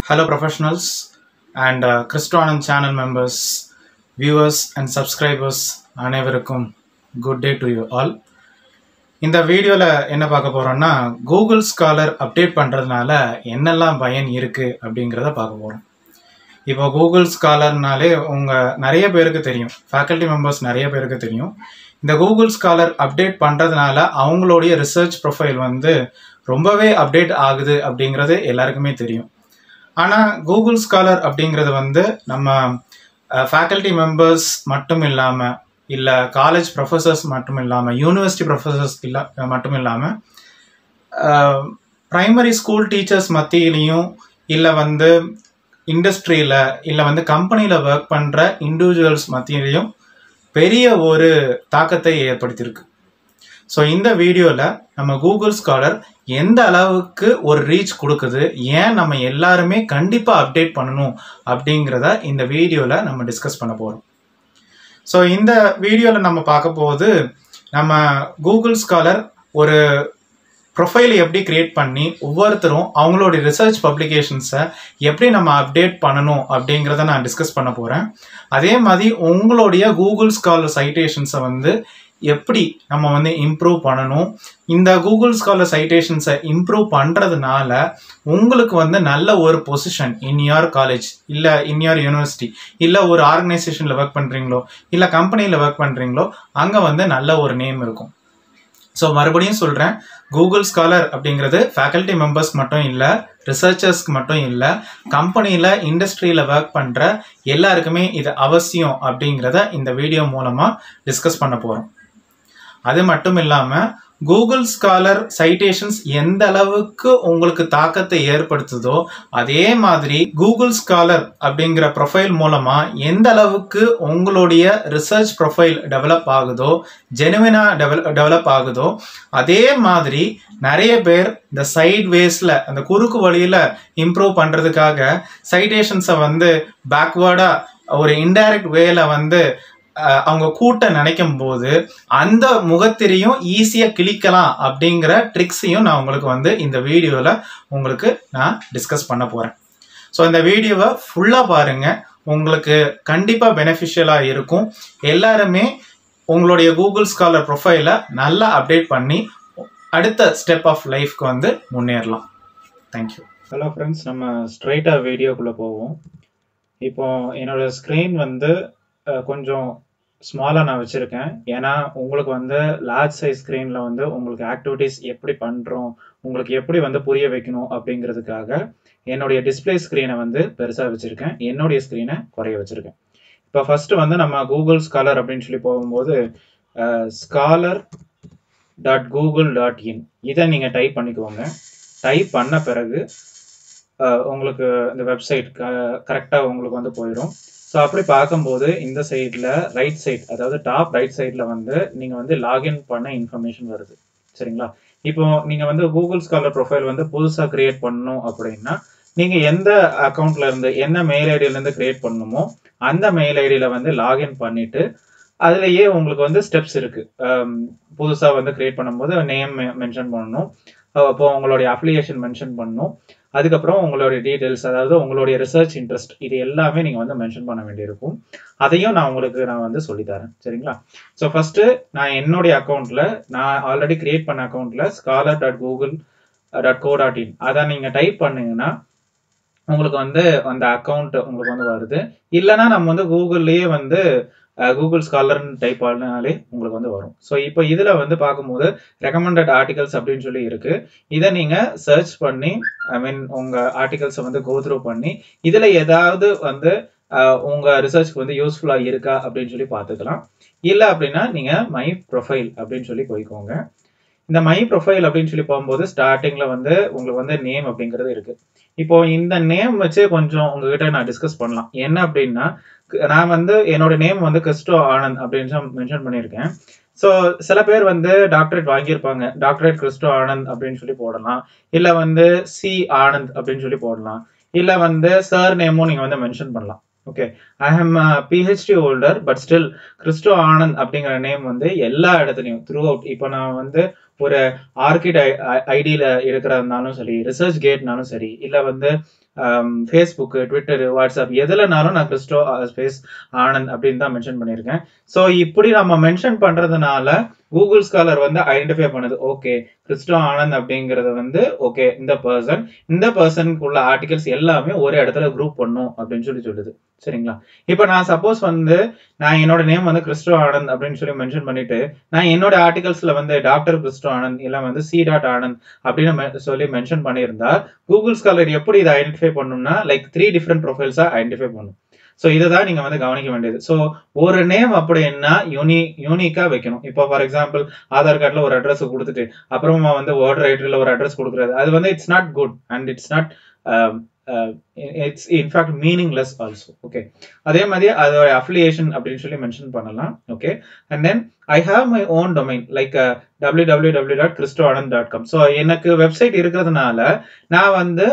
Hello, professionals and uh, Christoanand channel members, viewers and subscribers அனைவருக்கும் good day to you all இந்த வீடியோவில் என்ன பார்க்க போகிறோம்னா கூகுள் ஸ்காலர் அப்டேட் பண்ணுறதுனால என்னெல்லாம் பயன் இருக்குது அப்படிங்கிறத பார்க்க போகிறோம் இப்போ கூகுள் ஸ்காலர்னாலே உங்கள் நிறைய பேருக்கு தெரியும் ஃபேக்கல்ட்டி மெம்பர்ஸ் நிறைய பேருக்கு தெரியும் இந்த கூகுள் ஸ்காலர் அப்டேட் பண்ணுறதுனால அவங்களுடைய ரிசர்ச் ப்ரொஃபைல் வந்து ரொம்பவே அப்டேட் ஆகுது அப்படிங்கிறது எல்லாருக்குமே தெரியும் ஆனால் கூகுள் ஸ்காலர் அப்படிங்கிறது வந்து நம்ம ஃபேக்கல்ட்டி மெம்பர்ஸ் மட்டும் இல்லாமல் இல்லை காலேஜ் ப்ரொஃபஸர்ஸ் மட்டும் இல்லாமல் யூனிவர்சிட்டி ப்ரொஃபஸர்ஸ் இல்ல மட்டும் இல்லாமல் ப்ரைமரி ஸ்கூல் டீச்சர்ஸ் மத்தியிலையும் இல்லை வந்து இண்டஸ்ட்ரியில் இல்லை வந்து கம்பெனியில் ஒர்க் பண்ணுற இண்டிவிஜுவல்ஸ் மத்தியிலையும் பெரிய ஒரு தாக்கத்தை ஏற்படுத்தியிருக்கு ஸோ இந்த வீடியோவில் நம்ம கூகுள் ஸ்காலர் எந்த அளவுக்கு ஒரு ரீச் கொடுக்குது ஏன் நம்ம எல்லாருமே கண்டிப்பாக அப்டேட் பண்ணணும் அப்படிங்கிறத இந்த வீடியோவில் நம்ம டிஸ்கஸ் பண்ண போகிறோம் ஸோ இந்த வீடியோவில் நம்ம பார்க்க போகுது நம்ம கூகுள் ஸ்காலர் ஒரு ப்ரொஃபைல் எப்படி கிரியேட் பண்ணி ஒவ்வொருத்தரும் அவங்களுடைய ரிசர்ச் பப்ளிகேஷன்ஸை எப்படி நம்ம அப்டேட் பண்ணணும் அப்படிங்கிறத நான் டிஸ்கஸ் பண்ண போகிறேன் அதே மாதிரி உங்களுடைய கூகுள் ஸ்காலர் சைட்டேஷன்ஸை வந்து எப்படி நம்ம வந்து இம்ப்ரூவ் பண்ணணும் இந்த கூகுள் ஸ்காலர் சைட்டேஷன்ஸை இம்ப்ரூவ் பண்ணுறதுனால உங்களுக்கு வந்து நல்ல ஒரு பொசிஷன் இன் யோர் காலேஜ் இல்லை இன் யோர் யூனிவர்சிட்டி இல்லை ஒரு ஆர்கனைசேஷனில் ஒர்க் பண்ணுறீங்களோ இல்லை கம்பெனியில் ஒர்க் பண்ணுறீங்களோ அங்கே வந்து நல்ல ஒரு நேம் இருக்கும் ஸோ மறுபடியும் சொல்கிறேன் கூகுள் ஸ்காலர் அப்படிங்கிறது ஃபேக்கல்ட்டி மெம்பர்ஸ் மட்டும் இல்லை ரிசர்ச்சர்ஸ்க்கு மட்டும் இல்லை கம்பெனியில் இண்டஸ்ட்ரியில் ஒர்க் பண்ணுற எல்லாருக்குமே இது அவசியம் அப்படிங்கிறத இந்த வீடியோ மூலமாக டிஸ்கஸ் பண்ண போகிறோம் அது மட்டும் இல்லாமல் கூகுள் ஸ்காலர் சைட்டேஷன்ஸ் எந்த அளவுக்கு உங்களுக்கு தாக்கத்தை ஏற்படுத்துதோ அதே மாதிரி கூகுள் ஸ்காலர் அப்படிங்கிற ப்ரொஃபைல் மூலமா எந்த அளவுக்கு உங்களுடைய ரிசர்ச் ப்ரொஃபைல் டெவலப் ஆகுதோ ஜெனுவினா டெவலப் டெவலப் ஆகுதோ அதே மாதிரி நிறைய பேர் இந்த சைட் வேஸில் அந்த குறுக்கு வழியில் இம்ப்ரூவ் பண்ணுறதுக்காக சைட்டேஷன்ஸை வந்து பேக்வேர்டாக ஒரு இன்டைரக்ட் வேல வந்து அவங்க கூட்ட நினைக்கும் போது அந்த முகத்திரையும் ஈஸியாக கிளிக்கலாம் அப்படிங்கிற ட்ரிக்ஸையும் நான் உங்களுக்கு வந்து இந்த வீடியோவில் உங்களுக்கு நான் டிஸ்கஸ் பண்ண போகிறேன் ஸோ இந்த வீடியோவை ஃபுல்லாக பாருங்கள் உங்களுக்கு கண்டிப்பாக பெனிஃபிஷியலாக இருக்கும் எல்லாருமே உங்களுடைய கூகுள் ஸ்காலர் ப்ரொஃபைலை நல்லா அப்டேட் பண்ணி அடுத்த ஸ்டெப் ஆஃப் லைஃப்க்கு வந்து முன்னேறலாம் தேங்க்யூ ஹலோ ஃப்ரெண்ட்ஸ் நம்ம ஸ்ட்ரைட்டாக வீடியோக்குள்ளே போவோம் இப்போ என்னோட ஸ்க்ரீன் வந்து கொஞ்சம் ஸ்மாலாக நான் வச்சுருக்கேன் ஏன்னா உங்களுக்கு வந்து லார்ஜ் சைஸ் ஸ்க்ரீனில் வந்து உங்களுக்கு ஆக்டிவிட்டீஸ் எப்படி பண்ணுறோம் உங்களுக்கு எப்படி வந்து புரிய வைக்கணும் அப்படிங்கிறதுக்காக என்னுடைய டிஸ்பிளே ஸ்க்ரீனை வந்து பெருசாக வச்சுருக்கேன் என்னுடைய ஸ்க்ரீனை குறைய வச்சுருக்கேன் இப்போ ஃபஸ்ட்டு வந்து நம்ம கூகுள் ஸ்காலர் அப்படின்னு சொல்லி போகும்போது scholar dot Google dot in இதை நீங்கள் டைப் பண்ணிக்கோங்க டைப் பண்ண பிறகு உங்களுக்கு இந்த வெப்சைட் கரெக்டாக உங்களுக்கு வந்து போயிடும் ஸோ அப்படி பார்க்கும்போது இந்த சைடில் ரைட் சைட் அதாவது டாப் ரைட் சைடில் வந்து நீங்கள் வந்து லாகின் பண்ண இன்ஃபர்மேஷன் வருது சரிங்களா இப்போ நீங்கள் வந்து கூகுள் ஸ்காலர் ப்ரொஃபைல் வந்து புதுசாக கிரியேட் பண்ணணும் அப்படின்னா நீங்கள் எந்த அக்கௌண்ட்ல இருந்து என்ன மெயில் ஐடியிலேருந்து கிரியேட் பண்ணணுமோ அந்த மெயில் ஐடியில் வந்து லாகின் பண்ணிட்டு அதுலேயே உங்களுக்கு வந்து ஸ்டெப்ஸ் இருக்கு புதுசாக வந்து கிரியேட் பண்ணும்போது நேம் மென்ஷன் பண்ணணும் அப்போ உங்களுடைய அப்ளிகேஷன் மென்ஷன் பண்ணணும் அதுக்கப்புறம் உங்களுடைய டீட்டெயில்ஸ் அதாவது உங்களுடைய ரிசர்ச் இன்ட்ரெஸ்ட் இது எல்லாமே நீங்கள் வந்து மென்ஷன் பண்ண வேண்டியிருக்கும் அதையும் நான் உங்களுக்கு நான் வந்து சொல்லித்தரேன் சரிங்களா ஸோ ஃபர்ஸ்ட் நான் என்னுடைய அக்கௌண்ட்ல நான் ஆல்ரெடி கிரியேட் பண்ண அக்கௌண்ட்ல scholar dot Google dot co dot in அதை நீங்கள் டைப் பண்ணீங்கன்னா உங்களுக்கு வந்து அந்த அக்கௌண்ட் உங்களுக்கு வந்து வருது இல்லைன்னா நம்ம வந்து கூகுள்லேயே வந்து கூகுள் ஸ்காலர்னு டைப் பண்ணாலே உங்களுக்கு வந்து வரும் ஸோ இப்போ இதில் வந்து பார்க்கும்போது ரெக்கமெண்டட் ஆர்டிகல்ஸ் அப்படின்னு சொல்லி இருக்கு இதை நீங்கள் சர்ச் பண்ணி ஐ மீன் உங்கள் ஆர்டிகல்ஸை வந்து கோத்ரூ பண்ணி இதில் ஏதாவது வந்து உங்கள் ரிசர்ச்க்கு வந்து யூஸ்ஃபுல்லாக இருக்கா அப்படின்னு சொல்லி பார்த்துக்கலாம் இல்லை அப்படின்னா நீங்கள் மை ப்ரொஃபைல் அப்படின்னு சொல்லி போய்க்கோங்க இந்த மை ப்ரொஃபைல் அப்படின்னு சொல்லி போகும்போது ஸ்டார்டிங்ல வந்து உங்களுக்கு வந்து நேம் அப்படிங்கிறது இருக்கு இப்போ இந்த நேம் வச்சு கொஞ்சம் உங்ககிட்ட நான் டிஸ்கஸ் பண்ணலாம் என்ன அப்படின்னா நான் வந்து என்னோட நேம் வந்து கிறிஸ்டோ ஆனந்த் அப்படின்னு மென்ஷன் பண்ணியிருக்கேன் ஸோ சில பேர் வந்து டாக்டரேட் வாங்கியிருப்பாங்க டாக்டரேட் கிறிஸ்டோ ஆனந்த் அப்படின்னு சொல்லி போடலாம் இல்லை வந்து சி ஆனந்த் அப்படின்னு சொல்லி போடலாம் இல்லை வந்து சார் நேமும் நீங்கள் வந்து மென்ஷன் பண்ணலாம் okay I am PhD holder but still Christo Ananth அப்படிங்கிற நேம் வந்து எல்லா இடத்துலையும் த்ரூ அவுட் இப்போ நான் வந்து ஒரு ஆர்கிட் ஐடியில் இருக்கிறதுனாலும் சரி ரிசர்ச் கேட்னாலும் சரி இல்லை வந்து ஃபேஸ்புக்கு ட்விட்டர் வாட்ஸ்அப் எதுலனாலும் நான் கிறிஸ்டோ ஸ்பேஸ் ஆனந்த் அப்படின்னு தான் மென்ஷன் பண்ணியிருக்கேன் ஸோ இப்படி நம்ம மென்ஷன் பண்றதுனால கூகுள் ஸ்காலர் வந்து ஐடென்டிஃபை பண்ணுது ஓகே கிறிஸ்டோ ஆனந்த் அப்படிங்கறது வந்து ஓகே இந்த பர்சன் இந்த பர்சனுக்கு உள்ள ஆர்டிகல்ஸ் எல்லாமே ஒரே இடத்துல குரூப் பண்ணும் அப்படின்னு சொல்லி சொல்லுது சரிங்களா இப்போ நான் சப்போஸ் வந்து நான் என்னோட நேம் வந்து கிறிஸ்டோ ஆனந்த் அப்படின்னு சொல்லி மென்ஷன் பண்ணிட்டு நான் என்னோட ஆர்டிகல்ஸ்ல வந்து டாக்டர் கிறிஸ்டோ ஆனந்த் இல்ல வந்து சி டாட் ஆனந்த் அப்படின்னு me- சொல்லி மென்ஷன் பண்ணியிருந்தா கூகுள் ஸ்காலர் எப்படி இதை ஐடென்டிஃபை பண்ணும்னா லைக் த்ரீ டிஃப்ரெண்ட் ப்ரொஃபைல்ஸா ஐடென்டிஃபை பண்ணும் ஸோ இதை தான் நீங்க வந்து கவனிக்க வேண்டியது ஸோ ஒரு நேம் அப்படின்னா யூனி யூனிக்கா வைக்கணும் இப்போ ஃபார் எக்ஸாம்பிள் ஆதார் கார்டில் ஒரு அட்ரஸ் கொடுத்துட்டு அப்புறமா வந்து வேர்ட் ரைட்டரில் ஒரு அட்ரஸ் கொடுக்குறது அது வந்து it's not good and it's not it's in fact meaningless also okay அதே மாதிரி அதோட அஃபிலியேஷன் அப்படின்னு சொல்லி மென்ஷன் பண்ணலாம் okay and then I have my own domain like W W W dot Christo Ananth dot com so எனக்கு வெப்சைட் இருக்கிறதுனால நான் வந்து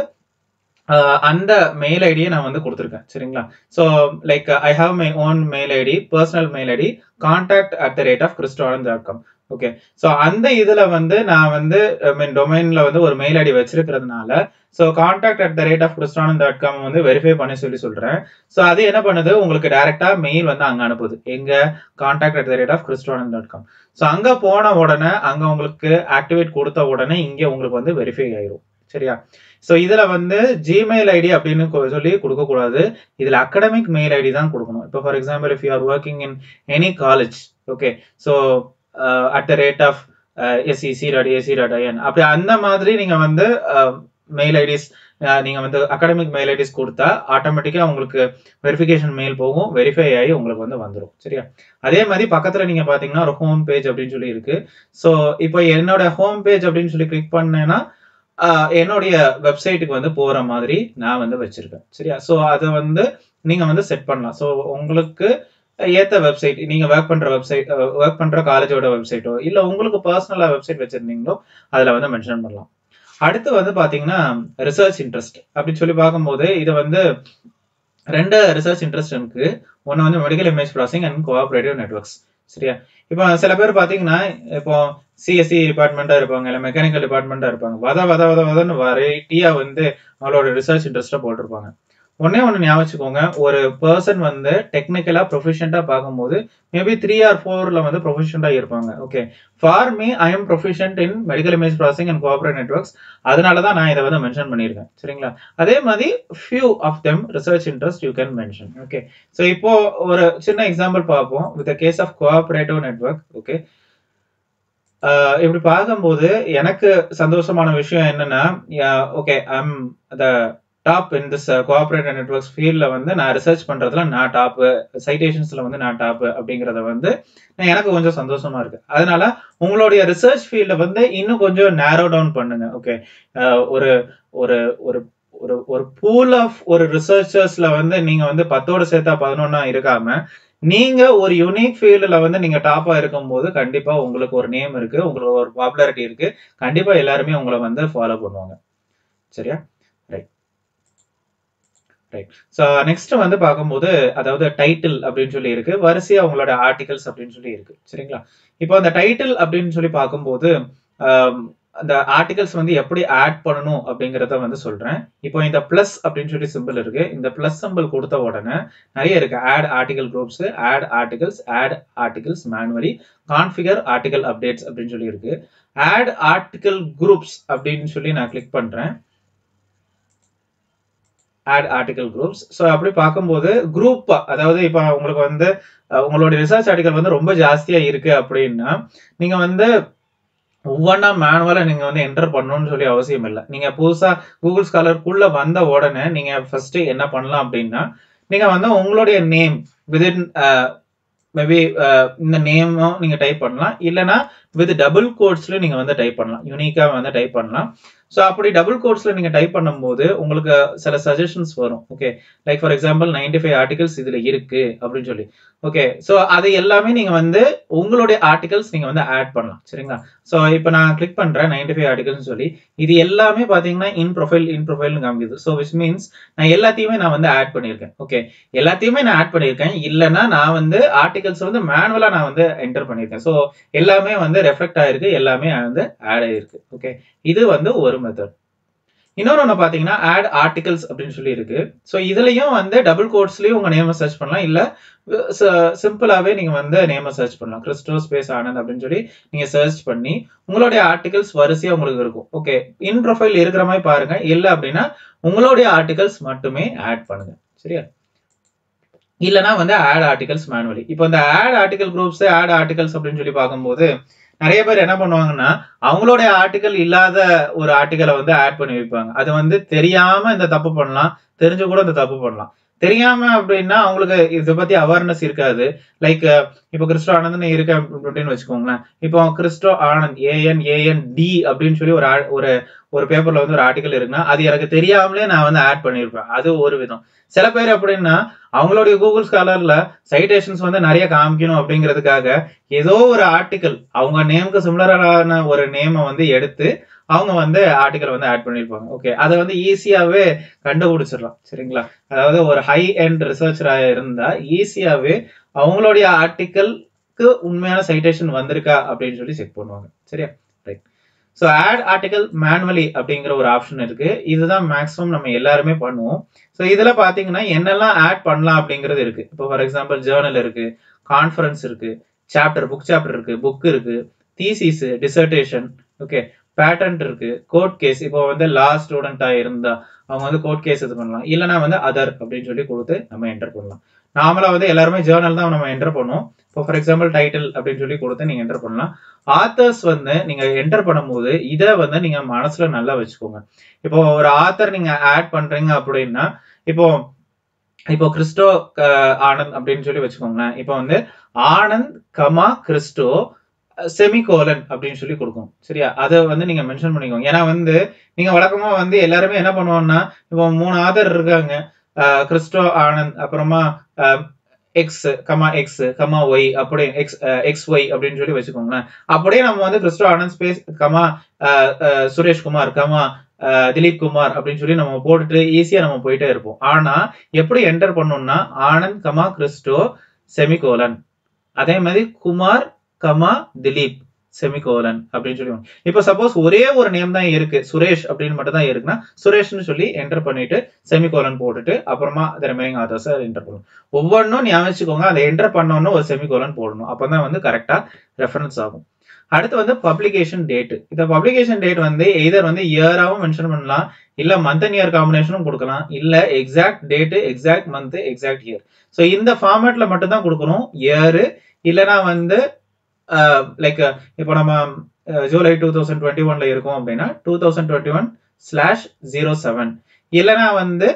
ஆஹ் அந்த மெயில் ஐடியை நான் வந்து கொடுத்துருக்கேன் சரிங்களா so like I have my own mail ID personal mail ID contact at the rate of Christoananth dot com okay so அந்த இதுல வந்து நான் வந்து மீன் டொமைன்ல வந்து ஒரு மெயில் ஐடி வச்சிருக்கிறதுனால so contact at the rate of Christoananth dot com வந்து வெரிஃபை பண்ணி சொல்லி சொல்றேன் ஸோ அது என்ன பண்ணுது உங்களுக்கு டைரக்டா மெயில் வந்து அங்க அனுப்புது எங்க contact at the rate of Christoananth dot com so அங்க போன உடனே அங்க உங்களுக்கு ஆக்டிவேட் கொடுத்த உடனே இங்க உங்களுக்கு வந்து வெரிஃபை ஆயிரும் சரியா ஸோ இதுல வந்து ஜிமெயில் ஐடி அப்படின்னு கொ- சொல்லி கொடுக்கக்கூடாது இதுல அகடமிக் மெயில் ஐடி தான் கொடுக்கணும் இப்போ for example if you are working in any college okay so at the rate of SEC dot AC dot IN அப்படி அந்த மாதிரி நீங்க வந்து மெயில் ஐடிஸ் நீங்க வந்து அகாடமிக் மெயில் ஐடிஸ் கொடுத்தா ஆட்டோமேட்டிக்கா உங்களுக்கு வெரிஃபிகேஷன் மெயில் போகும் வெரிஃபை ஆகி உங்களுக்கு வந்து வந்துடும் சரியா அதே மாதிரி பக்கத்துல நீங்க பாத்தீங்கன்னா ஒரு ஹோம் பேஜ் அப்படின்னு சொல்லி இருக்கு ஸோ இப்போ என்னோட ஹோம் பேஜ் அப்படின்னு சொல்லி கிளிக் பண்ணேன்னா ஆஹ் என்னுடைய வெப்சைட்டுக்கு வந்து போற மாதிரி நான் வந்து வச்சிருக்கேன் சரியா ஸோ அதை வந்து நீங்க வந்து செட் பண்ணலாம் ஸோ உங்களுக்கு ஏத்த வெப்சைட் நீங்க ஒர்க் பண்ற வெப்சைட் ஒர்க் பண்ற காலேஜோட வெப்சைட்டோ இல்ல உங்களுக்கு பர்சனலா வெப்சைட் வச்சிருந்தீங்களோ அதுல வந்து மென்ஷன் பண்ணலாம் அடுத்து வந்து பாத்தீங்கன்னா ரிசர்ச் இன்ட்ரெஸ்ட் அப்படின்னு சொல்லி பார்க்கும்போது இது வந்து ரெண்டு ரிசர்ச் இன்ட்ரெஸ்ட் இருக்கு ஒன்னு வந்து medical image processing and cooperative networks சரியா இப்போ சில பேர் பாத்தீங்கன்னா இப்போ சிஎஸ்சி டிபார்ட்மெண்ட்டா இருப்பாங்க இல்ல மெக்கானிக்கல் டிபார்ட்மெண்ட்டா இருப்பாங்க வத வத வத வதன்னு வெரைட்டியா வந்து அவங்களோட ரிசர்ச் இன்ட்ரெஸ்ட்டை போட்டிருப்பாங்க ஒன்னே ஒன்று ஞாபகம் வச்சுக்கோங்க ஒரு பர்சன் வந்து டெக்னிக்கலா ப்ரொஃபிஷியண்டா பார்க்கும்போது மேபி த்ரீ ஆர் ஃபோர்ல வந்து ப்ரொஃபிஷியண்டா இருப்பாங்க okay for me I am proficient in medical image processing and cooperate networks அதனால தான் நான் இதை வந்து மென்ஷன் பண்ணியிருக்கேன் சரிங்களா அதே மாதிரி few of them research interest you can mention okay so இப்போ ஒரு சின்ன எக்ஸாம்பிள் பார்ப்போம் with case of cooperative network okay இப்படி பார்க்கும்போது எனக்கு சந்தோஷமான விஷயம் என்னன்னா okay I'm the top in this cooperative networks ஃபீல்டில் வந்து நான் ரிசர்ச் பண்றதுல நான் டாப் சைட்டேஷன்ஸ்ல வந்து நான் டாப் அப்படிங்கறத வந்து நான் எனக்கு கொஞ்சம் சந்தோஷமா இருக்கு அதனால உங்களுடைய ரிசர்ச் ஃபீல்ட வந்து இன்னும் கொஞ்சம் நேரோ டவுன் பண்ணுங்க ஓகே ஒரு ஒரு ஒரு ஒரு ஒரு பூல் ஆஃப் ஒரு ரிசர்ச்சர்ஸ்ல வந்து நீங்க வந்து பத்தோட சேர்த்தா பதினொன்னா இருக்காம நீங்க ஒரு யூனிக் ஃபீல்டுல வந்து நீங்க டாப்பா இருக்கும்போது கண்டிப்பா உங்களுக்கு ஒரு நேம் இருக்கு உங்களுக்கு ஒரு பாப்புலாரிட்டி இருக்கு கண்டிப்பா எல்லாருமே உங்களை வந்து ஃபாலோ பண்ணுவாங்க சரியா ரைட் ரைட் ஸோ நெக்ஸ்ட் வந்து பார்க்கும்போது அதாவது டைட்டில் அப்படின்னு சொல்லி இருக்கு வரிசையா உங்களோட ஆர்டிகல்ஸ் அப்படின்னு சொல்லி இருக்கு சரிங்களா இப்போ அந்த டைட்டில் அப்படின்னு சொல்லி பார்க்கும்போது ஆம், அந்த ஆர்டிகல்ஸ் வந்து எப்படி ஆட் பண்ணணும் அப்படிங்கறத வந்து சொல்றேன் இப்போ இந்த பிளஸ் அப்படின்னு சொல்லி சிம்பிள் இருக்கு இந்த பிளஸ் சிம்பிள் கொடுத்த உடனே நிறைய இருக்கு add article groups add articles add articles manually configure article updates அப்படின்னு சொல்லி இருக்கு ஆட் ஆர்டிகல் குரூப்ஸ் அப்படின்னு சொல்லி நான் கிளிக் பண்றேன் ஆட் ஆர்டிகல் குரூப்ஸ் ஸோ அப்படி பார்க்கும்போது குரூப் அதாவது இப்போ உங்களுக்கு வந்து அஹ், உங்களோட ரிசர்ச் ஆர்டிகல் வந்து ரொம்ப ஜாஸ்தியா இருக்கு அப்படின்னா நீங்க வந்து ஒவ்வொன்றா மேனுவலா நீங்க வந்து என்டர் பண்ணணும்னு சொல்லி அவசியம் இல்லை நீங்க புதுசா கூகுள் ஸ்காலருக்குள்ள வந்த உடனே நீங்க ஃபர்ஸ்ட் என்ன பண்ணலாம் அப்படின்னா நீங்க வந்து உங்களுடைய நேம் விதின் மேபி இந்த நேமும் நீங்க டைப் பண்ணலாம் இல்லைன்னா வித் டபுள் கோட்ஸ்ல நீங்க வந்து டைப் பண்ணலாம் யூனிக்கா வந்து டைப் பண்ணலாம் ஸோ அப்படி டபுள் கோட்ஸ்ல நீங்க டைப் பண்ணும்போது உங்களுக்கு சில சஜஷன்ஸ் வரும் okay like for example 95 five articles இதுல இருக்கு அப்படின்னு சொல்லி ஓகே ஸோ அது எல்லாமே நீங்க வந்து உங்களுடைய ஆர்டிகல்ஸ் நீங்க வந்து ஆட் பண்ணலாம் சரிங்களா ஸோ இப்போ நான் கிளிக் பண்றேன் 95 ஃபைவ் ஆர்டிகல்ஸ் சொல்லி இது எல்லாமே பாத்தீங்கன்னா இன் ப்ரொஃபைல் இன் ப்ரொஃபைல்னு காமிக்குது ஸோ விச் மீன்ஸ் நான் எல்லாத்தையுமே நான் வந்து ஆட் பண்ணியிருக்கேன் ஓகே எல்லாத்தையுமே நான் ஆட் பண்ணியிருக்கேன் இல்லைன்னா நான் வந்து ஆர்டிகல்ஸ் வந்து மேனுவலா நான் வந்து என்டர் பண்ணியிருக்கேன் ஸோ எல்லாமே வந்து ரெஃப்ளெக்ட் ஆயிருக்கு எல்லாமே வந்து ஆட் ஆயிருக்கு ஓகே இது வந்து ஒரு மெத்தட் இன்னொன்று ஒன்று பார்த்தீங்கன்னா ஆட் ஆர்டிகல்ஸ் அப்படின்னு சொல்லி இருக்கு ஸோ இதுலயும் வந்து டபுள் கோட்ஸ்லயும் உங்க நேமை சர்ச் பண்ணலாம் இல்ல சிம்பிளாவே நீங்க வந்து நேமை சர்ச் பண்ணலாம் கிறிஸ்டோ ஸ்பேஸ் ஆனந்த் அப்படின்னு சொல்லி நீங்க சர்ச் பண்ணி உங்களுடைய ஆர்டிகல்ஸ் வரிசையா உங்களுக்கு இருக்கும் ஓகே இன் ப்ரொஃபைல் இருக்கிற மாதிரி பாருங்க இல்ல அப்படின்னா உங்களுடைய ஆர்டிகல்ஸ் மட்டுமே ஆட் பண்ணுங்க சரியா இல்லனா வந்து ஆட் ஆர்டிகல்ஸ் மேனுவலி இப்போ இந்த add article groups add articles அப்படின்னு சொல்லி பார்க்கும்போது நிறைய பேர் என்ன பண்ணுவாங்கன்னா அவங்களுடைய ஆர்டிகல் இல்லாத ஒரு ஆர்டிகலை வந்து ஆட் பண்ணி வைப்பாங்க அது வந்து தெரியாம இந்த தப்பு பண்ணலாம் தெரிஞ்சு கூட இந்த தப்பு பண்ணலாம் தெரியாம அப்படின்னா அவங்களுக்கு இதை பத்தி அவேர்னஸ் இருக்காது லைக் இப்போ கிறிஸ்டோ ஆனந்த் இருக்க அப்படின்னு வச்சுக்கோங்களேன் இப்போ Christo Ananth AN AN T அப்படின்னு சொல்லி ஒரு ஆ- ஒரு ஒரு பேப்பர்ல வந்து ஒரு ஆர்டிகல் இருக்குன்னா அது எனக்கு தெரியாமலே நான் வந்து ஆட் பண்ணியிருப்பேன் அது ஒரு விதம் சில பேர் எப்படின்னா அவங்களுடைய கூகுள் ஸ்காலர்ல சைட்டேஷன்ஸ் வந்து நிறைய காமிக்கணும் அப்படிங்கிறதுக்காக ஏதோ ஒரு ஆர்டிகல் அவங்க நேமுக்கு சிமிலரான ஒரு நேமை வந்து எடுத்து அவங்க வந்து ஆர்டிகல் வந்து ஆட் பண்ணியிருப்பாங்க ஓகே அதை வந்து ஈஸியாவே கண்டுபிடிச்சிடலாம் சரிங்களா அதாவது ஒரு ஹை எண்ட் ரிசர்ச்சரா இருந்தா ஈஸியாவே அவங்களுடைய ஆர்டிக்கலுக்கு உண்மையான சைட்டேஷன் வந்திருக்கா அப்படின்னு சொல்லி செக் பண்ணுவாங்க சரியா right so add article manually அப்படிங்கிற ஒரு ஆப்ஷன் இருக்கு இதுதான் மேக்ஸிமம் நம்ம எல்லாருமே பண்ணுவோம் ஸோ இதுல பாத்தீங்கன்னா என்னெல்லாம் ஆட் பண்ணலாம் அப்படிங்கிறது இருக்கு இப்போ ஃபார் எக்ஸாம்பிள் ஜேர்னல் இருக்கு கான்ஃபரன்ஸ் இருக்கு சாப்டர் புக் சாப்டர் இருக்கு புக் இருக்கு தீசிஸ் டிசர்டேஷன் ஓகே பேட்டன்ட் இருக்கு கோர்ட் கேஸ் இப்போ வந்து லா ஸ்டூடெண்டா இருந்தா அவங்க வந்து கோர்ட் கேஸ் இது பண்ணலாம் இல்லைன்னா வந்து அதர் அப்படின்னு சொல்லி கொடுத்து நம்ம என்டர் பண்ணலாம் நார்மலா வந்து எல்லாருமே ஜேர்னல் தான் நம்ம என்டர் பண்ணுவோம் இப்போ ஃபார் எக்ஸாம்பிள் டைட்டில் அப்படின்னு சொல்லி கொடுத்து நீங்க என்டர் பண்ணலாம் ஆத்தர்ஸ் வந்து நீங்க என்டர் பண்ணும்போது இதை வந்து நீங்க மனசுல நல்லா வச்சுக்கோங்க இப்போ ஒரு ஆத்தர் நீங்க ஆட் பண்றீங்க அப்படின்னா இப்போ இப்போ கிறிஸ்டோ அஹ், ஆனந்த் அப்படின்னு சொல்லி வச்சுக்கோங்களேன் இப்போ வந்து ஆனந்த் கமா கிறிஸ்டோ செமிகோலன் அப்படின்னு சொல்லி கொடுக்கும் சரியா அதை வந்து நீங்க மென்ஷன் பண்ணிக்கோங்க ஏன்னா வந்து நீங்க வழக்கமா வந்து எல்லாருமே என்ன பண்ணுவோம்னா இப்போ மூணு ஆதர் இருக்காங்க அஹ், கிறிஸ்டோ ஆனந்த் அப்புறமா X comma X comma Y அப்படியே எக்ஸ் எக்ஸ் ஒய் அப்படின்னு சொல்லி வச்சுக்கோங்களேன் அப்படியே நம்ம வந்து Christo Ananth space comma ah, ah, Suresh Kumar comma ah, Dilip Kumar அப்படின்னு சொல்லி நம்ம போட்டுட்டு ஈஸியா நம்ம போயிட்டே இருப்போம் ஆனா எப்படி என்டர் பண்ணணும்னா ஆனந்த் கமா கிறிஸ்டோ செமிகோலன் அதே மாதிரி குமார் கமா திலீப் செமிகோலன் அப்படின்னு சொல்லி வரும். இப்போ சப்போஸ் ஒரே ஒரு நேம் தான் இருக்கு சுரேஷ் அப்படின்னு மட்டும் தான் இருக்குன்னா சுரேஷ்னு சொல்லி என்டர் பண்ணிட்டு செமிகோலன் போட்டுட்டு அப்புறமா the remaining authors என்டர் பண்ணணும் ஒவ்வொன்றும் ஞாபகம் வச்சுக்கோங்க அதை என்டர் பண்ணோன்னு ஒரு செமிகோலன் போடணும் அப்பதான் வந்து கரெக்டா ரெஃபரன்ஸ் ஆகும் அடுத்து வந்து பப்ளிகேஷன் டேட் இந்த பப்ளிகேஷன் டேட் வந்து எய்தர் வந்து இயராகவும் மென்ஷன் பண்ணலாம் இல்ல மந்த் அண்ட் இயர் காம்பினேஷனும் கொடுக்கலாம் இல்ல exact date exact month exact year so இந்த ஃபார்மேட்ல மட்டும் தான் கொடுக்கணும் இயர் இல்லனா வந்து லைக் இப்போ நம்ம ah, July two thousand twenty ஒன்ல இருக்கோம் அப்படின்னா two thousand twenty one slash zero seven இல்லைனா வந்து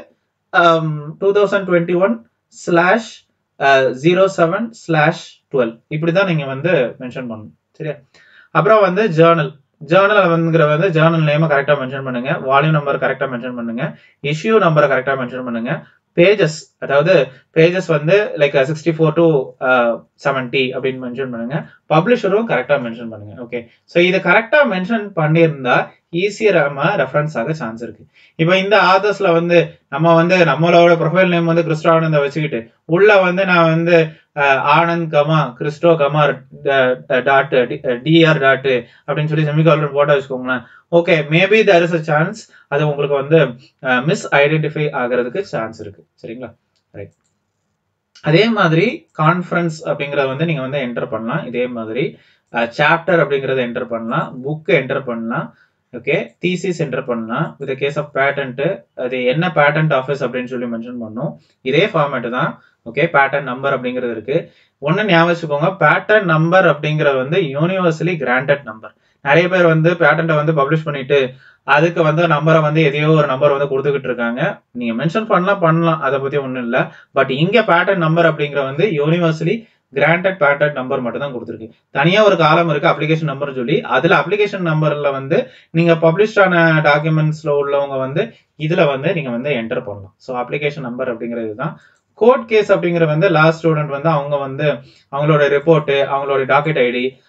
two thousand twenty one slash zero seven slash twelve இப்படி தான் நீங்கள் வந்து மென்ஷன் பண்ணணும் சரியா அப்புறம் வந்து ஜேர்னல் ஜேர்னல் வந்துங்கிற வந்து ஜேர்னல் நேமை கரெக்டாக மென்ஷன் பண்ணுங்க வால்யூம் நம்பர் கரெக்டாக மென்ஷன் பண்ணுங்க இஷ்யூ நம்பரை கரெக்டாக மென்ஷன் பண்ணுங்க பேஜஸ் அதாவது பேஜஸ் வந்து like sixty four to seventy அப்படின்னு மென்ஷன் பண்ணுங்க பப்ளிஷரும் கரெக்டாக மென்ஷன் பண்ணுங்க ஓகே ஸோ இதை கரெக்டாக மென்ஷன் பண்ணியிருந்தா ஈஸியராக ரெஃபரன்ஸ் ஆக சான்ஸ் இருக்கு இப்போ இந்த ஆதர்ஸ்ல வந்து நம்ம வந்து நம்மளோட ப்ரொஃபைல் நேம் வந்து கிறிஸ்டோ ஆனந்த வச்சுக்கிட்டு உள்ள வந்து நான் வந்து அஹ், ஆனந்த் கமா கிறிஸ்டோ கமார் டாட் டிஆர் டாட் அப்படின்னு சொல்லி செமிகாலர் போட்டா வச்சுக்கோங்களேன் okay maybe there is a chance அது உங்களுக்கு வந்து மிஸ் ஐடென்டிஃபை ஆகிறதுக்கு சான்ஸ் இருக்கு சரிங்களா ரைட் அதே மாதிரி கான்ஃபரன்ஸ் அப்படிங்கறத வந்து நீங்க வந்து என்டர் பண்ணலாம் இதே மாதிரி சாப்டர் அப்படிங்கறத என்டர் பண்ணலாம் புக் என்டர் பண்ணலாம் ஓகே தீசிஸ் என்டர் பண்ணலாம் வித் கேஸ் ஆஃப் பேட்டன்ட் அது என்ன பேட்டன்ட் ஆஃபீஸ் அப்படின்னு சொல்லி மென்ஷன் பண்ணும் இதே ஃபார்மேட் தான் ஓகே பேட்டர்ன் நம்பர் அப்படிங்கிறது இருக்கு ஒன்னு ஞாபகம் வச்சுக்கோங்க பேட்டர்ன் நம்பர் அப்படிங்கிறது வந்து யூனிவர்சலி கிராண்டட் நம்பர் நிறைய பேர் வந்து பேட்டன்ட்டை வந்து பப்ளிஷ் பண்ணிட்டு அதுக்கு வந்து நம்பரை வந்து எதையோ ஒரு நம்பர் வந்து கொடுத்துக்கிட்டு இருக்காங்க நீங்க மென்ஷன் பண்ணலாம் பண்ணலாம் அதை பத்தி ஒண்ணும் இல்ல பட் இங்க பேட்டர்ன் நம்பர் அப்படிங்கிற வந்து யூனிவர்சலி கிராண்டட் பேட்டர்ன் நம்பர் மட்டும் தான் கொடுத்துருக்கு தனியா ஒரு காலம் இருக்கு அப்ளிகேஷன் நம்பர் சொல்லி அதுல அப்ளிகேஷன் நம்பர்ல வந்து நீங்க பப்ளிஷ்ட் ஆன டாக்குமெண்ட்ஸ்ல உள்ளவங்க வந்து இதுல வந்து நீங்க வந்து என்டர் பண்ணலாம் ஸோ அப்ளிகேஷன் நம்பர் அப்படிங்கிறது தான் கோர்ட் கேஸ் அப்படிங்கிற வந்து லாஸ்ட் ஸ்டூடெண்ட் வந்து அவங்க வந்து அவங்களோட ரிப்போர்ட் அவங்களோட டாக்கெட் ஐடி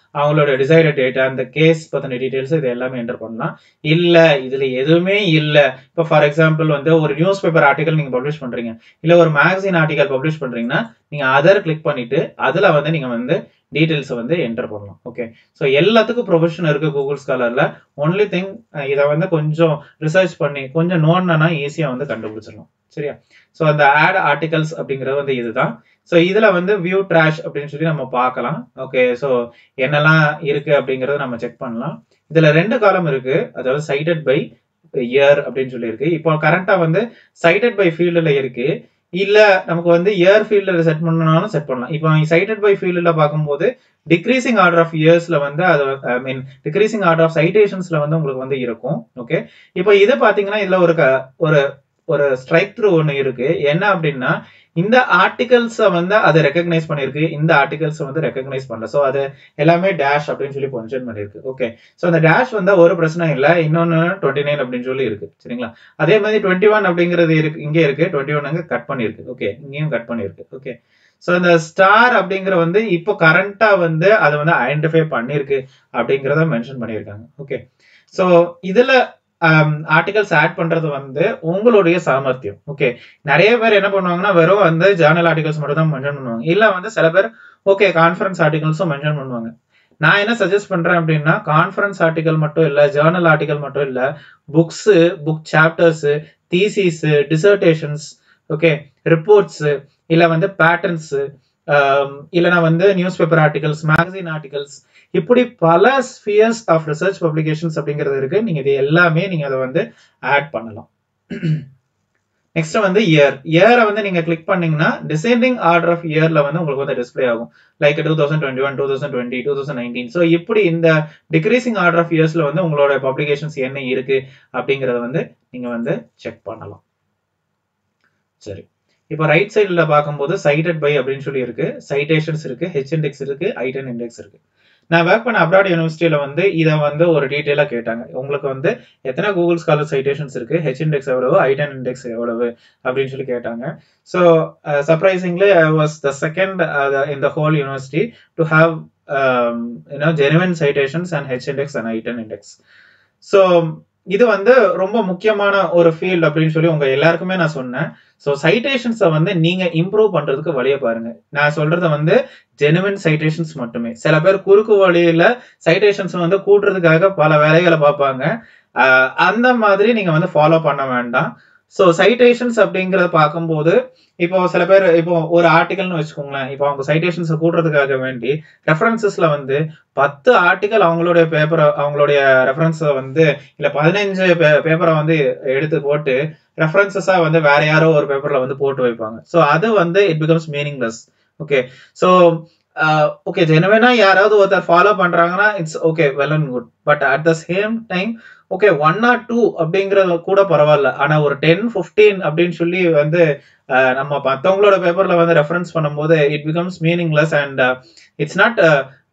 அவங்களோட டிசைரட் டேட்டா அந்த கேஸ் பத்தின டீடைல்ஸ் இது எல்லாமே என்டர் பண்ணலாம் இல்ல இதுல எதுவுமே இல்ல இப்போ ஃபார் எக்ஸாம்பிள் வந்து ஒரு நியூஸ் பேப்பர் ஆர்டிகல் நீங்க பப்ளிஷ் பண்றீங்க இல்ல ஒரு மேகசின் ஆர்டிகல் பப்ளிஷ் பண்றீங்கன்னா நீங்க அதர் கிளிக் பண்ணிட்டு அதுல வந்து நீங்க வந்து டீடைல்ஸ் வந்து என்டர் பண்ணலாம் ஓகே ஸோ எல்லாத்துக்கும் ப்ரொஃபஷன் இருக்கு கூகுள் ஸ்காலர்ல ஒன்லி திங் இதை வந்து கொஞ்சம் ரிசர்ச் பண்ணி கொஞ்சம் நோண்டனா ஈஸியா வந்து கண்டுபிடிச்சிடலாம் சரியா ஸோ அந்த ஆட் ஆர்டிகல்ஸ் அப்படிங்கிறது வந்து இதுதான் ஸோ இதுல வந்து வியூ ட்ராஷ் அப்படின்னு சொல்லி நம்ம பார்க்கலாம் ஓகே ஸோ என்னெல்லாம் இருக்கு அப்படிங்கறத நம்ம செக் பண்ணலாம் இதுல ரெண்டு காலம் இருக்கு அதாவது சைட்டட் பை இயர் அப்படின்னு சொல்லி இருக்கு இப்போ கரண்டா வந்து சைட்டட் பை ஃபீல்டுல இருக்கு இல்ல நமக்கு வந்து இயர் ஃபீல்டில் செட் பண்ணனாலும் செட் பண்ணலாம் இப்போ சைட்டட் பை ஃபீல்டில் பார்க்கும்போது டிக்ரீசிங் ஆர்டர் ஆஃப் இயர்ஸ்ல வந்து அது I mean decreasing order of சைட்டேஷன்ஸ்ல வந்து உங்களுக்கு வந்து இருக்கும் ஓகே இப்போ இது பாத்தீங்கன்னா இதுல ஒரு க- ஒரு ஒரு ஸ்ட்ரைக் த்ரூ ஒன்று இருக்கு என்ன அப்படின்னா இந்த ஆர்டிகல்ஸை வந்து அது ரெக்கக்னைஸ் பண்ணிருக்கு இந்த ஆர்டிகல்ஸ் வந்து ரெக்கக்னைஸ் பண்ணல ஸோ அது எல்லாமே டேஷ் அப்படின்னு சொல்லி மென்ஷன் பண்ணிருக்கு ஓகே ஸோ அந்த டேஷ் வந்தா ஒரு பிரச்சனை இல்லை இன்னொன்னு டுவெண்ட்டி நைன் அப்படின்னு சொல்லி இருக்கு சரிங்களா அதே மாதிரி டுவெண்ட்டி ஒன் அப்படிங்கிறது இருக்கு இங்கே இருக்கு டுவெண்ட்டி ஒன் அங்கே கட் பண்ணிருக்கு ஓகே இங்கேயும் கட் பண்ணிருக்கு ஓகே ஸோ இந்த ஸ்டார் அப்படிங்கிற வந்து இப்போ கரண்டா வந்து அதை வந்து ஐடென்டிஃபை பண்ணிருக்கு அப்படிங்கிறத மென்ஷன் பண்ணியிருக்காங்க ஓகே ஸோ இதுல ஆர்டிகல்ஸ் ஆட் பண்றது வந்து உங்களுடைய சாமர்த்தியம் ஓகே நிறைய பேர் என்ன பண்ணுவாங்கன்னா வெறும் வந்து ஜேர்னல் ஆர்டிகல்ஸ் மட்டும் தான் மென்ஷன் பண்ணுவாங்க இல்ல வந்து சில பேர் ஓகே கான்ஃபரன்ஸ் ஆர்டிகல்ஸும் மென்ஷன் பண்ணுவாங்க நான் என்ன சஜஸ்ட் பண்றேன் அப்படின்னா கான்ஃபரன்ஸ் ஆர்டிகல் மட்டும் இல்ல ஜேர்னல் ஆர்டிகல் மட்டும் இல்ல books book chapters thesis dissertations okay reports இல்ல வந்து பேட்டர்ன்ஸ் இல்லைனா வந்து newspaper articles magazine articles இப்படி பல ஸ்பியர்ஸ் ஆஃப் ரிசர்ச் பப்ளிகேஷன்ஸ் அப்படிங்கிறது இருக்கு நீங்க இது எல்லாமே நீங்க அதை வந்து ஆட் பண்ணலாம் நெக்ஸ்ட் வந்து இயர் இயரை வந்து நீங்க கிளிக் பண்ணீங்கன்னா டிசைனிங் ஆர்டர் ஆஃப் இயர்ல வந்து உங்களுக்கு வந்து டிஸ்ப்ளே ஆகும் like two thousand twenty one two thousand twenty two thousand nineteen so இப்படி இந்த டிக்ரீசிங் ஆர்டர் ஆஃப் இயர்ஸ்ல வந்து உங்களோட பப்ளிகேஷன்ஸ் என்ன இருக்கு அப்படிங்கறத வந்து நீங்க வந்து செக் பண்ணலாம் சரி இப்போ ரைட் சைடுல பார்க்கும்போது சைட்டட் பை அப்படின்னு சொல்லி இருக்கு சைட்டேஷன்ஸ் இருக்கு ஹெச் இண்டெக்ஸ் இருக்கு ஐட்டன் இண்டெக்ஸ் இருக்கு நான் ஒர்க் பண்ண அப்ராட் யூனிவர்சிட்டியில வந்து இதை வந்து ஒரு டீட்டெயிலா கேட்டாங்க உங்களுக்கு வந்து எத்தனை கூகுள் ஸ்காலர் சைட்டேஷன்ஸ் இருக்கு ஹெச் இண்டெக்ஸ் எவ்வளவு ஐட்டன் இண்டெக்ஸ் எவ்வளவு அப்படின்னு சொல்லி கேட்டாங்க so surprisingly I was the second in the whole university to have you know genuine citations and H index and i ten index so இது வந்து ரொம்ப முக்கியமான ஒரு ஃபீல்ட் அப்படின்னு சொல்லி உங்க எல்லாருக்குமே நான் சொன்னேன் ஸோ சைட்டேஷன்ஸை வந்து நீங்க இம்ப்ரூவ் பண்றதுக்கு வழியை பாருங்க நான் சொல்றது வந்து ஜெனுவின் சைட்டேஷன்ஸ் மட்டுமே சில பேர் குறுக்கு வழியில சைட்டேஷன்ஸ் வந்து கூட்டுறதுக்காக பல வேலைகளை பார்ப்பாங்க ஆஹ் அந்த மாதிரி நீங்க வந்து ஃபாலோ பண்ண வேண்டாம் ஸோ சைட்டேஷன்ஸ் அப்படிங்கறத பார்க்கும்போது இப்போ சில பேர் இப்போ ஒரு ஆர்டிகல்னு வச்சுக்கோங்களேன் இப்போ அவங்க சைட்டேஷன்ஸை கூட்டுறதுக்காக வேண்டி ரெஃபரன்சஸ்ல வந்து பத்து ஆர்டிகல் அவங்களுடைய பேப்பரை அவங்களுடைய ரெஃபரன்ஸை வந்து இல்ல பதினஞ்சு பேப்பரை வந்து எடுத்து போட்டு ரெஃபரன்சஸா வந்து வேற யாரோ ஒரு பேப்பர்ல வந்து போட்டு வைப்பாங்க ஸோ அது வந்து it becomes meaningless okay so okay ஜெனுவனா யாராவது ஒருத்தர் ஃபாலோ பண்றாங்கன்னா it's okay well and good but at the same time okay one or two அப்படிங்கறது கூட பரவாயில்ல ஆனா ஒரு டென் ஃபிஃப்டீன் அப்படின்னு சொல்லி வந்து அஹ், நம்ம மற்றவங்களோட பேப்பர்ல வந்து ரெஃபரன்ஸ் பண்ணும்போது it becomes meaningless and it's not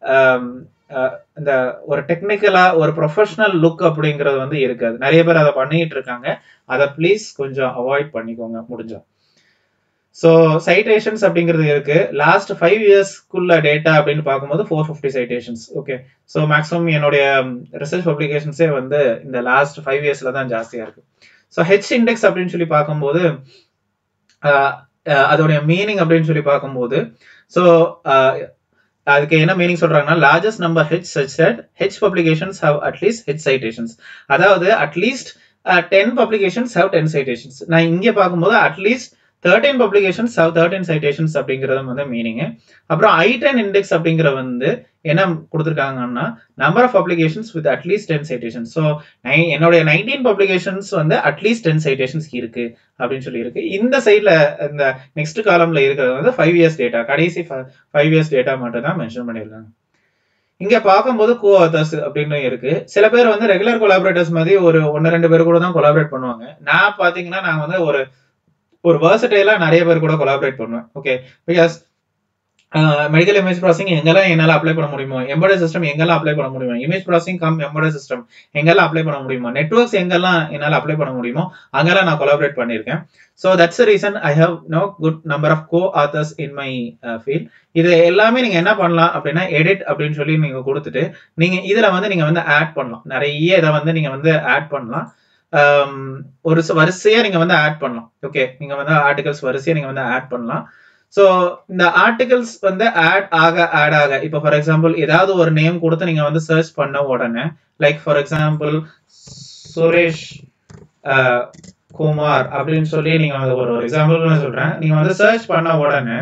இந்த ஒரு டெக்னிக்கலா ஒரு ப்ரொஃபஷனல் லுக் அப்படிங்கிறது வந்து இருக்காது நிறைய பேர் அதை பண்ணிட்டு இருக்காங்க அதை ப்ளீஸ் கொஞ்சம் அவாய்ட் பண்ணிக்கோங்க முடிஞ்சா ஸோ சைட்டேஷன்ஸ் அப்படிங்கிறது இருக்கு லாஸ்ட் ஃபைவ் இயர்ஸ்க்குள்ள டேட்டா அப்படின்னு பார்க்கும்போது four fifty citations okay so maximum என்னுடைய ரிசர்ச் பப்ளிகேஷன்ஸே வந்து இந்த லாஸ்ட் ஃபைவ் இயர்ஸ்ல தான் ஜாஸ்தியா இருக்கு ஸோ ஹெச் இண்டெக்ஸ் அப்படின்னு சொல்லி பார்க்கும்போது ஆஹ், ஆஹ், அதோடைய மீனிங் அப்படின்னு சொல்லி பார்க்கும்போது ஸோ அதுக்கு என்ன மீனிங் சொல்றாங்கன்னா largest number H such that H publications have at least H citations அதாவது at least ten publications have ten citations நான் இங்கே பார்க்கும்போது at least thirteen publications have thirteen citations அப்படிங்கிறது வந்து மீனிங் அப்புறம் ஐ டென் இண்டெக்ஸ் அப்படிங்கிற வந்து என்ன கொடுத்துருக்காங்கன்னா number of publications with at least ten citations so என்னுடைய நைன்டீன் பப்ளிகேஷன்ஸ் வந்து அட்லீஸ்ட் டென் சைட்டேஷன்ஸ் இருக்கு அப்படின்னு சொல்லி இருக்கு இந்த சைட்ல இந்த நெக்ஸ்ட் காலம்ல இருக்கிறது வந்து ஃபைவ் இயர்ஸ் டேட்டா கடைசி ஃபைவ் இயர்ஸ் டேட்டா மட்டும் தான் மென்ஷன் பண்ணியிருக்காங்க இங்க பார்க்கும்போது கோ ஆத்தர்ஸ் அப்படின்னு இருக்கு சில பேர் வந்து ரெகுலர் கொலாபரேட்டர்ஸ் மாதிரி ஒரு ஒன்னு ரெண்டு பேர் கூட தான் கொலாபரேட் பண்ணுவாங்க நான் பாத்தீங்கன்னா நான் வந்து ஒரு ஒரு வேர்சடைலா நிறைய பேர் கூட கொலாபரேட் பண்ணுவேன் okay because medical image processing எங்கெல்லாம் என்னால் அப்ளை பண்ண முடியுமோ எம்பர்டட் சிஸ்டம் எங்கெல்லாம் அப்ளை பண்ண முடியுமோ image processing cum embedded system எங்கெல்லாம் அப்ளை பண்ண முடியுமோ நெட்ஒர்க்ஸ் எங்கெல்லாம் என்னால் அப்ளை பண்ண முடியுமோ அங்கெல்லாம் நான் கொலாபரேட் பண்ணியிருக்கேன் so that's reason I have no good number of coauthors in my field இது எல்லாமே நீங்க என்ன பண்ணலாம் அப்படின்னா எடிட் அப்படின்னு சொல்லி நீங்க கொடுத்துட்டு நீங்க இதுல வந்து நீங்க வந்து ஆட் பண்ணலாம் நிறைய இதை வந்து நீங்க வந்து ஆட் பண்ணலாம் ஒரு வரிசையா நீங்க வந்து ஆட் பண்ணலாம் ஓகே நீங்க வந்து ஆர்டிகல்ஸ் வரிசையா நீங்க வந்து ஆட் பண்ணலாம் ஸோ இந்த ஆர்டிகல்ஸ் வந்து ஆட் ஆக ஆட் ஆக இப்போ ஃபார் எக்ஸாம்பிள் ஏதாவது ஒரு நேம் கொடுத்து நீங்க வந்து சர்ச் பண்ண உடனே like for example Suresh Kumar அப்படின்னு சொல்லி நீங்க ஒரு ஒரு எக்ஸாம்பிள் சொல்றேன் நீங்க வந்து சர்ச் பண்ண உடனே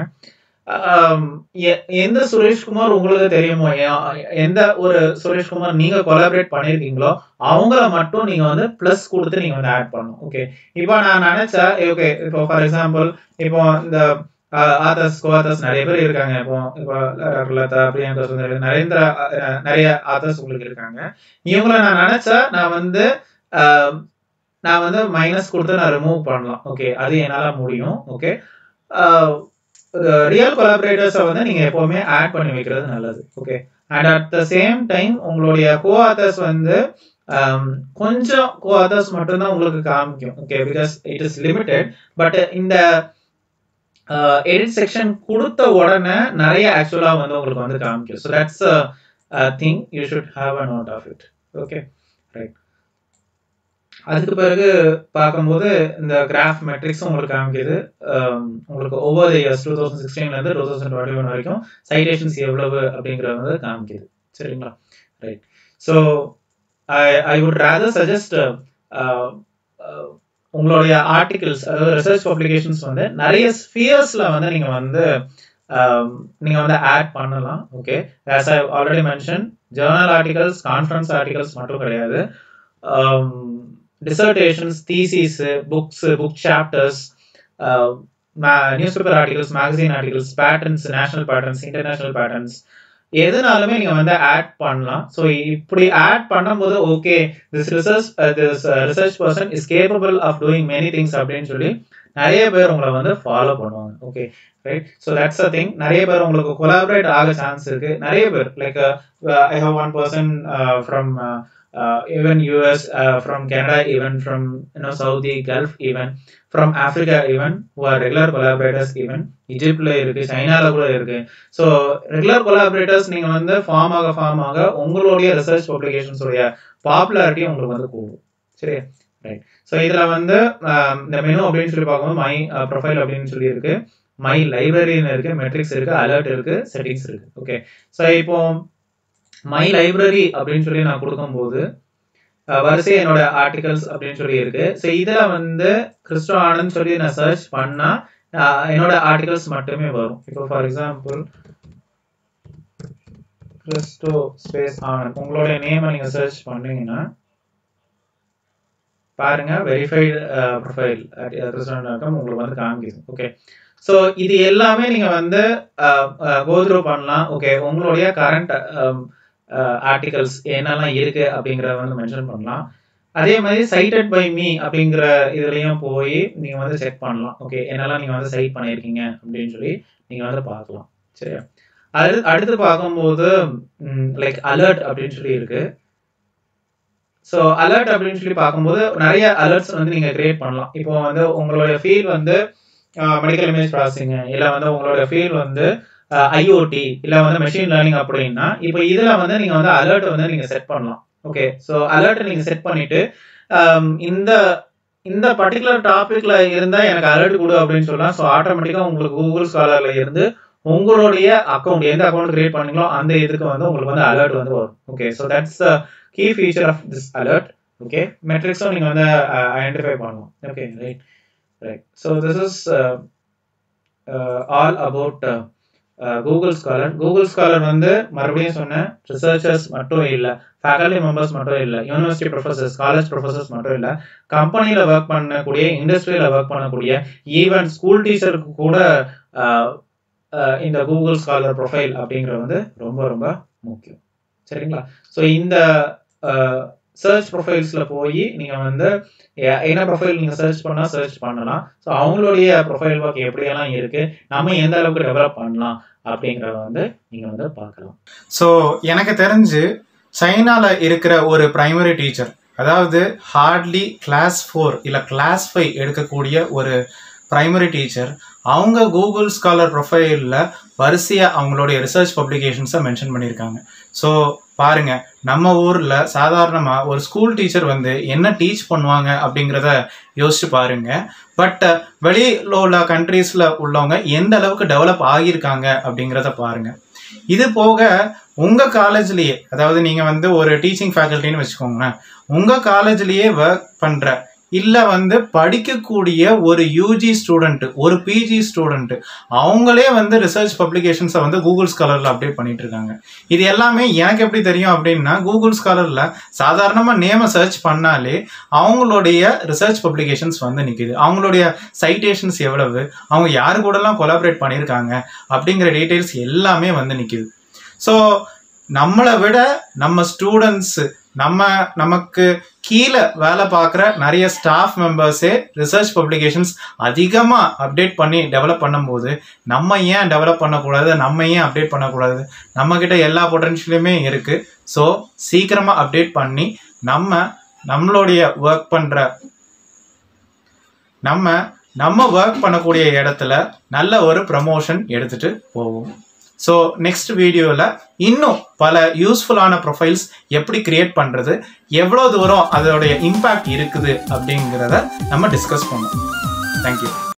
எந்த சுரேஷ்குமார் உங்களுக்கு தெரியுமோ எந்த ஒரு சுரேஷ்குமார் நீங்க கொலாபரேட் பண்ணிருக்கீங்களோ அவங்கள மட்டும் நீங்க வந்து பிளஸ் கொடுத்து நீங்க வந்து ஆட் பண்ணணும் ஓகே இப்போ நான் நினைச்சா ஓகே இப்போ ஃபார் எக்ஸாம்பிள் இப்போ இந்த ஆதர்ஸ் கோஆதர்ஸ் நிறைய பேர் இருக்காங்க இப்போ இப்போ லதா பிரியங்கா சுந்தரி நரேந்திரா நிறைய ஆதர்ஸ் உங்களுக்கு இருக்காங்க இவங்கள நான் நினைச்சா நான் வந்து நான் வந்து மைனஸ் கொடுத்து நான் ரிமூவ் பண்ணலாம் ஓகே அது என்னால முடியும் ஓகே ரியல் கொலாபரேட்டர்ஸை வந்து நீங்க எப்பவுமே ஆட் பண்ணி வைக்கிறது நல்லது okay and at the same time உங்களுடைய கோ ஆதர்ஸ் வந்து கொஞ்சம் கோ ஆதர்ஸ் மட்டும்தான் உங்களுக்கு காமிக்கும் okay because it is limited but இந்த எடிட் செக்ஷன் கொடுத்த உடனே நிறைய ஆக்சுவலா வந்து உங்களுக்கு வந்து காமிக்கும் so that's thing you should have a note of it okay right அதுக்கு பிறகு பார்க்கும்போது இந்த கிராஃப் மெட்ரிக்ஸும் உங்களுக்கு காமிக்குது உங்களுக்கு ஒவ்வொரு இயர்ஸ் டூ தௌசண்ட் சிக்ஸ்டீன்லேருந்து டூ தௌசண்ட் டுவெண்ட்டி ஒன் வரைக்கும் சைடேஷன்ஸ் எவ்வளவு அப்படிங்கிறது வந்து காமிக்குது சரிங்களா right so I I would rather suggest உங்களுடைய ஆர்டிகிள்ஸ் அதாவது ரிசர்ச் பப்ளிகேஷன்ஸ் வந்து நிறைய ஸ்பியர்ஸ்ல வந்து நீங்க வந்து நீங்க வந்து ஆட் பண்ணலாம் okay as I already mention journal articles conference articles மட்டும் கிடையாது dissertations thesis books book chapters newspaper articles magazine articles patterns national patterns international patterns எதுனாலுமே நீங்க வந்து ஆட் பண்ணலாம் ஸோ இப்படி ஆட் பண்ணும்போது okay this research this research person is capable of doing many things அப்படின்னு சொல்லி நிறைய பேர் உங்களை வந்து ஃபாலோ பண்ணுவாங்க okay right so that's a thing நிறைய பேர் உங்களுக்கு கொலாபரேட் ஆக சான்ஸ் இருக்கு நிறைய பேர் like I have one person from uh, even US, uh, from Canada, even from you know Saudi, Gulf, even from Africa, even who are regular collaborators, even இஜிப்ட்ல இருக்கு சைனால கூட இருக்கு ஸோ ரெகுலர் கொலாபரேட்டர்ஸ் நீங்க வந்து ஃபார்ம் ஆக form ஆக உங்களுடைய ரிசர்ச் பப்ளிகேஷன்ஸ் உடைய பாப்புலாரிட்டி உங்களுக்கு வந்து கூடும் சரி ரைட் ஸோ இதுல வந்து இந்த மெனு அப்படின்னு சொல்லி பார்க்கும்போது மை ப்ரொஃபைல் அப்படின்னு சொல்லி இருக்கு மை லைப்ரரின்னு இருக்கு மெட்ரிக்ஸ் இருக்கு அலர்ட் இருக்கு செட்டிங்ஸ் இருக்கு ஓகே ஸோ இப்போ மை லைப்ரரி அப்படின்னு சொல்லி நான் கொடுக்கும்போது வரிசை என்னோட ஆர்டிகல்ஸ் அப்படின்னு சொல்லி இருக்கு ஸோ இதுல வந்து கிறிஸ்டோ ஆனந்த் சொல்லி நான் சர்ச் பண்ணா என்னோட ஆர்டிகல்ஸ் மட்டுமே வரும் இப்போ for example Christo space Ananth உங்களுடைய நேமை நீங்க சர்ச் பண்ணீங்கன்னா பாருங்க வெரிஃபைடு ப்ரொஃபைல் உங்களுக்கு வந்து காமிக்குது ஓகே ஸோ இது எல்லாமே நீங்க வந்து கோத்ரூ பண்ணலாம் ஓகே உங்களுடைய கரண்ட் ஆர்டிகல்ஸ் என்னெல்லாம் இருக்கு அப்படிங்கிறத வந்து மென்ஷன் பண்ணலாம் அதே மாதிரி சைட்டட் பை மீ அப்படிங்கிற இதுலயும் போய் நீங்க வந்து செக் பண்ணலாம் ஓகே என்னெல்லாம் நீங்க வந்து சைட் பண்ணியிருக்கீங்க அப்படின்னு சொல்லி நீங்க வந்து பார்க்கலாம் சரியா அது அடுத்து பார்க்கும்போது லைக் அலர்ட் அப்படின்னு சொல்லி இருக்கு ஸோ அலர்ட் அப்படின்னு சொல்லி பார்க்கும்போது நிறைய அலர்ட்ஸ் வந்து நீங்க கிரியேட் பண்ணலாம் இப்போ வந்து உங்களுடைய ஃபீல் வந்து மெடிக்கல் இமேஜ் ப்ராசஸிங் இல்லை வந்து உங்களோட ஃபீல் வந்து ஐஓடி இல்லை வந்து மெஷின் லேர்னிங் அப்படின்னா இப்போ இதில் வந்து நீங்கள் வந்து அலர்ட் வந்து நீங்கள் செட் பண்ணலாம் ஓகே ஸோ அலர்ட் நீங்கள் செட் பண்ணிட்டு இந்த இந்த பர்டிகுலர் டாபிக்ல இருந்தா எனக்கு அலர்ட் கொடு அப்படின்னு சொல்லலாம் ஸோ ஆட்டோமேட்டிக்கா உங்களுக்கு கூகுள் ஸ்காலர்ல இருந்து உங்களுடைய அக்கௌண்ட் எந்த அக்கௌண்ட் கிரியேட் பண்ணீங்களோ அந்த இதுக்கு வந்து உங்களுக்கு வந்து அலர்ட் வந்து வரும் okay so that's key feature of this alert okay மெட்ரிக்ஸும் நீங்க வந்து ஐடென்டிஃபை பண்ணலாம் okay right right so this is all about Google scholar Google scholar வந்து மறுபடியும் சொன்னேன் ரிசர்ச்சர்ஸ் மட்டும் இல்லை ஃபேக்கல்டி மெம்பர்ஸ் மட்டும் இல்லை யூனிவர்சிட்டி ப்ரொஃபசர்ஸ் காலேஜ் ப்ரொஃபசர்ஸ் மட்டும் இல்லை கம்பெனியில் ஒர்க் பண்ணக்கூடிய இண்டஸ்ட்ரியில் ஒர்க் பண்ணக்கூடிய ஈவன் ஸ்கூல் டீச்சருக்கு கூட இந்த கூகுள் ஸ்காலர் ப்ரொஃபைல் அப்படிங்கிறது வந்து ரொம்ப ரொம்ப முக்கியம் சரிங்களா ஸோ இந்த சர்ச் ப்ரொஃபைல்ஸ்ல போய் நீங்க வந்து என்ன ப்ரொஃபைல் நீங்க சர்ச் பண்ணா சர்ச் பண்ணலாம் ஸோ அவங்களுடைய ப்ரொஃபைல் ஒர்க் எப்படியெல்லாம் இருக்கு நம்ம எந்த அளவுக்கு டெவலப் பண்ணலாம் அப்படிங்கிறத வந்து நீங்கள் வந்து பார்க்கலாம் ஸோ எனக்கு தெரிஞ்சு சைனால இருக்கிற ஒரு பிரைமரி டீச்சர் அதாவது ஹார்ட்லி கிளாஸ் ஃபோர் இல்லை கிளாஸ் ஃபைவ் எடுக்கக்கூடிய ஒரு பிரைமரி டீச்சர் அவங்க கூகுள் ஸ்காலர் ப்ரொஃபைலில் வரிசையாக அவங்களுடைய ரிசர்ச் பப்ளிகேஷன்ஸை மென்ஷன் பண்ணியிருக்காங்க ஸோ பாருங்க நம்ம ஊரில் சாதாரணமாக ஒரு ஸ்கூல் டீச்சர் வந்து என்ன டீச் பண்ணுவாங்க அப்படிங்கிறத யோசிச்சு பாருங்க பட் வெளியில் உள்ள கண்ட்ரீஸில் உள்ளவங்க எந்த அளவுக்கு டெவலப் ஆகியிருக்காங்க அப்படிங்கிறத பாருங்க இது போக உங்க காலேஜ்லயே அதாவது நீங்க வந்து ஒரு டீச்சிங் ஃபேக்கல்ட்டின்னு வச்சுக்கோங்களேன் உங்க காலேஜ்லயே ஒர்க் பண்ற இல்ல வந்து படிக்கக்கூடிய ஒரு யூஜி ஸ்டூடெண்ட் ஒரு பிஜி ஸ்டூடெண்ட் அவங்களே வந்து ரிசர்ச் பப்ளிகேஷன்ஸை வந்து கூகுள் ஸ்காலர்ல அப்டேட் பண்ணிட்டு இருக்காங்க இது எல்லாமே எனக்கு எப்படி தெரியும் அப்படின்னா கூகுள் ஸ்காலர்ல சாதாரணமா நேம சர்ச் பண்ணாலே அவங்களுடைய ரிசர்ச் பப்ளிகேஷன்ஸ் வந்து நிக்குது அவங்களுடைய சைட்டேஷன்ஸ் எவ்வளவு அவங்க யாரு கூடலாம் கொலாபரேட் பண்ணியிருக்காங்க அப்படிங்கிற டீட்டெயில்ஸ் எல்லாமே வந்து நிக்குது ஸோ நம்மளை விட நம்ம ஸ்டூடெண்ட்ஸ் நம்ம நமக்கு கீழே வேலை பார்க்குற நிறைய ஸ்டாஃப் மெம்பர்ஸே ரிசர்ச் பப்ளிகேஷன்ஸ் அதிகமாக அப்டேட் பண்ணி டெவலப் பண்ணும்போது நம்ம ஏன் டெவலப் பண்ணக்கூடாது நம்ம ஏன் அப்டேட் பண்ணக்கூடாது நம்மக்கிட்ட எல்லா பொட்டன்ஷியலுமே இருக்குது ஸோ சீக்கிரமாக அப்டேட் பண்ணி நம்ம நம்மளுடைய ஒர்க் பண்ணுற நம்ம நம்ம ஒர்க் பண்ணக்கூடிய இடத்துல நல்ல ஒரு ப்ரமோஷன் எடுத்துட்டு போவோம் ஸோ நெக்ஸ்ட் வீடியோவில் இன்னும் பல யூஸ்ஃபுல்லான ப்ரொஃபைல்ஸ் எப்படி கிரியேட் பண்ணுறது எவ்வளோ தூரம் அதோடைய இம்பேக்ட் இருக்குது அப்படிங்கிறத நம்ம டிஸ்கஸ் பண்ணுவோம் தேங்க்யூ